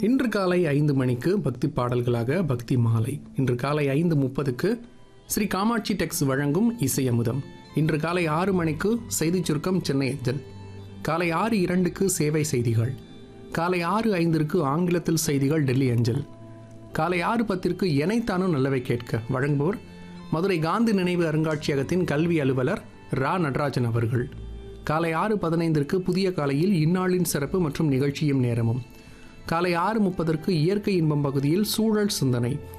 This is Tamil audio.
இன்று காலை ஐந்து மணிக்கு பக்தி பாடல்களாக பக்தி மாலை இன்று காலை ஐந்து முப்பதுக்கு ஸ்ரீ காமாட்சி டெக்ஸ் வழங்கும் இசை அமுதம் இன்று காலை ஆறு மணிக்கு செய்திச் சுருக்கம் சென்னை அஞ்சல் காலை ஆறு இரண்டுக்கு சேவை செய்திகள் காலை ஆறு ஐந்திற்கு ஆங்கிலத்தில் செய்திகள் டெல்லி அஞ்சல் காலை ஆறு பத்திற்கு எனைத்தானும் நல்லவை கேட்க வழங்குவோர் மதுரை காந்தி நினைவு அருங்காட்சியகத்தின் கல்வி அலுவலர் ரா நடராஜன் அவர்கள் காலை ஆறு பதினைந்திற்கு புதிய காலையில் இந்நாளின் சிறப்பு மற்றும் நிகழ்ச்சியும் நேரமும் காலை ஆறு முப்பதற்கு இயற்கை இன்பம் பகுதியில் சூழல் சிந்தனை